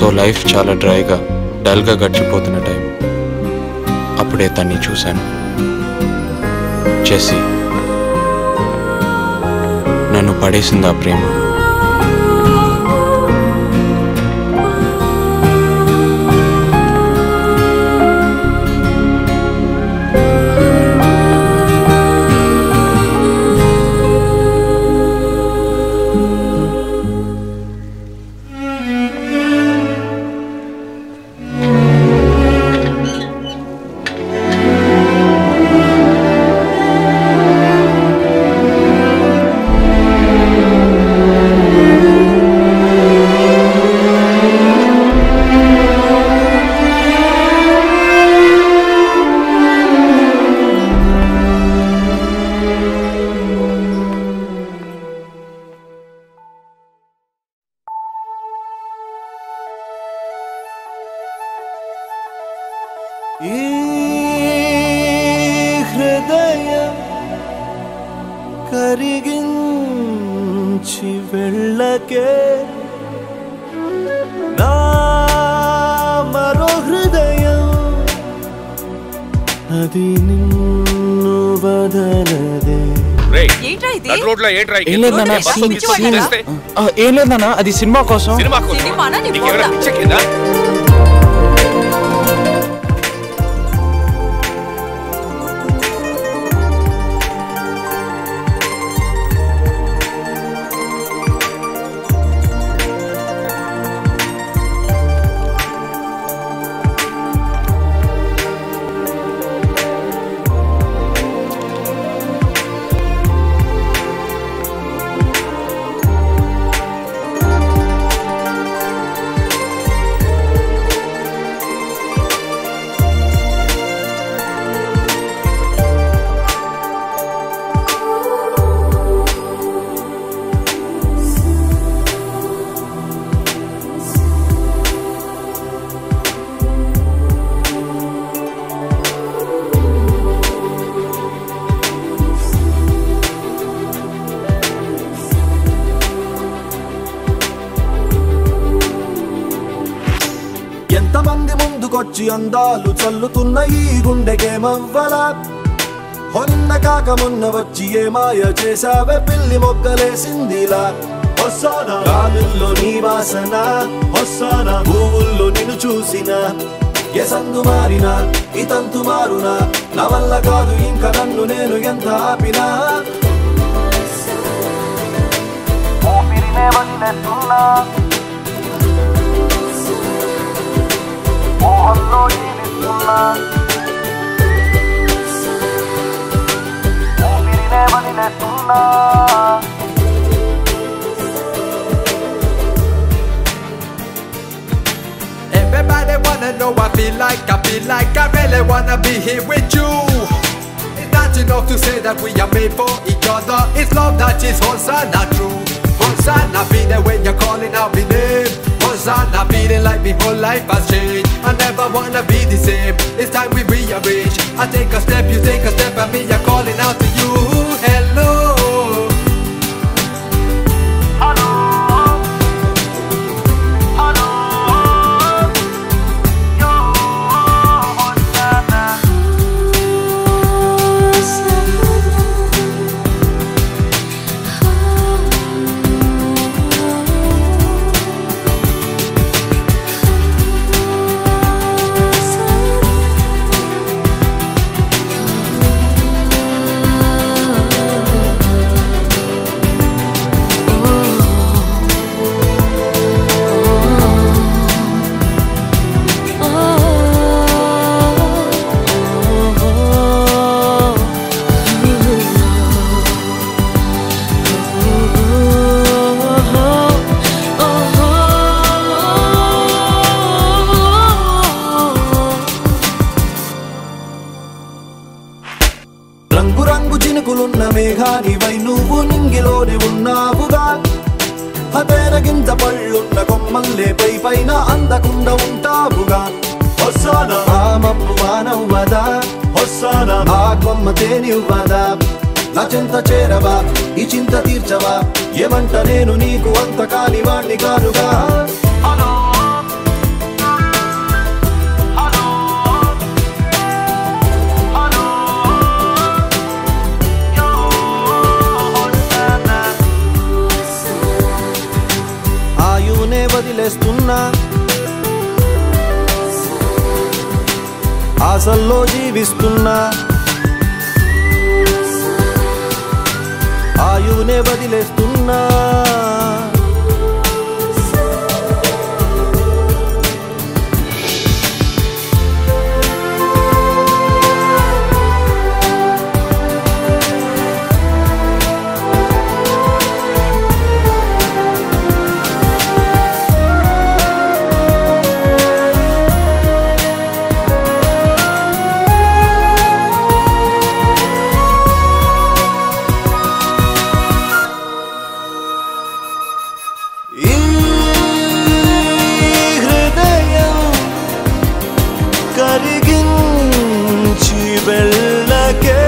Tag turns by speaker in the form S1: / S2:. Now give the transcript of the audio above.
S1: So life చాలా డ్రైగా డల్గా గడిచిపోతున్న టైం అప్పుడే తన్ని చూశాను జెస్సీ నన్ను పడేసింది ఆ ప్రేమ
S2: ఈ హృదయం కరిగించి వెళ్ళకే నా మరో హృదయం అది నిన్ను వదలదే
S3: ఏంట్రా ఇది
S4: నడు రోడ్లో ఏంట్రా ఈ
S1: ఏం లేదు నాన్న,
S4: బస్సు
S1: సీన్-
S4: తీసుకొని
S1: సీన్-
S4: చేస్తే?
S1: ఆ, ఏం లేదు నాన్న అది సినిమా కోసం
S4: సినిమా కోసం
S3: సినిమానా నీ
S4: నీకేమైనా
S3: బొంద?
S4: పిచ్చెక్కిందా?
S2: ఎంతమంది ముందుకొచ్చి అందాలు చల్లుతున్న ఈ గుండెకేమవ్వలా మొన్న కాక మొన్న వచ్చి ఏ మాయ చేసావే పిల్లి మొగ్గలేసిందిలా వస్తానా గాలుల్లో నీ వాసన వస్తానా పువ్వుల్లో నిన్ను చూసిన ఏ సందు మారినా ఈ తంతు మారునా నా వల్ల కాదు ఇంకా నన్ను నేను ఎంత ఆపినా ఊపిరినే వదిలేస్తున్నా మోహంలో జీవిస్తున్నా ఊపిరినే వదిలేస్తున్నా
S5: Everybody wanna know I feel like, I feel like I really wanna be here with you. It's not enough to say that we are made for each other. It's love that is Hosanna true. Hosanna be there when you're calling out my name. Hosanna feeling like my whole life has changed. I never wanna be the same. It's time we rearrange. I take a step, you take a step, and me, I'm calling out to you. Hello.
S2: రంగు రంగు చినుకులున్న మేఘానివై నువ్వు నింగిలోని ఉన్నావుగా హతేన గింజ పళ్ళున్న కొమ్మల్లే పై పైన అందకుండా ఉంటావుగా వస్తానా ఆ మబ్బు వానవ్వదా వస్తానా ఆ కొమ్మ తేనివ్వదా నా చింత చేరవా ఈ చింత తీర్చవా ఏమంట నేను నీకు అంత కాని వాణ్ణి కానుగా ఆశల్లో జీవిస్తున్నా ఆయువునే వదిలేస్తున్నా ఈ హృదయం కరిగించి వెళ్ళకే